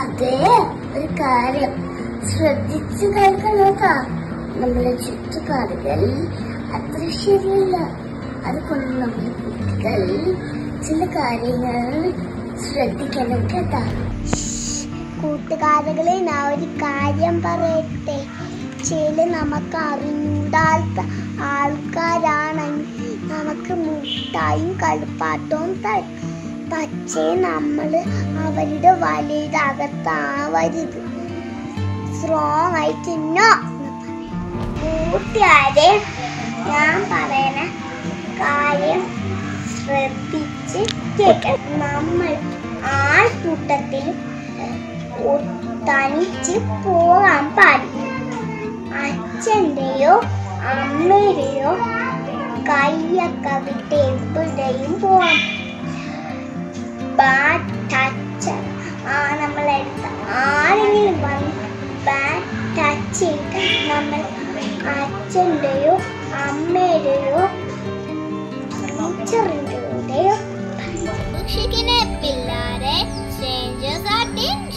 അതേ ഒരു കാര്യം ശ്രദ്ധിച്ചു കേൾക്കണോട്ടാ നമ്മുടെ ചുറ്റുപാടുകൾ അത്ര ശരിയല്ല അതുകൊണ്ട് നമ്മുടെ കുട്ടികൾ ചില കാര്യങ്ങൾ ശ്രദ്ധിക്കണം കേട്ടാ കൂട്ടുകാരുകളെ ഞാൻ ഒരു കാര്യം പറയട്ടെ ചില നമുക്ക് അറിഞ്ഞൂടാത്ത ആൾക്കാരാണെങ്കിൽ നമുക്ക് മുട്ടായും കളിപ്പാട്ടവും തരും പക്ഷേ നമ്മൾ അവരുടെ വലയുടെ അകത്താവരുത് സ്ട്രോങ് ആയിട്ട് നോ കൂട്ടുകാരെ ഞാൻ പറയണ കാര്യം ശ്രദ്ധിച്ച് കേൾക്കണം നമ്മൾ ആൾക്കൂട്ടത്തിൽ തനിച്ച് പോകാൻ പാടില്ല അച്ഛൻ്റെയോ അമ്മയുടെയോ കൈയൊക്കെ വിട്ട് എവിടെയും പോകാം ബാഡ് ടച്ച് ആ നമ്മളെടുത്ത് ആരെങ്കിലും വന്ന് ബാഡ് ടച്ച് ചെയ്ത് നമ്മൾ അച്ഛൻ്റെയോ അമ്മയുടെയോ ടീച്ചറിൻ്റെയോ സൂക്ഷിക്കണേ പിള്ളാരെ സ്ട്രേഞ്ചേഴ്സ് ആർ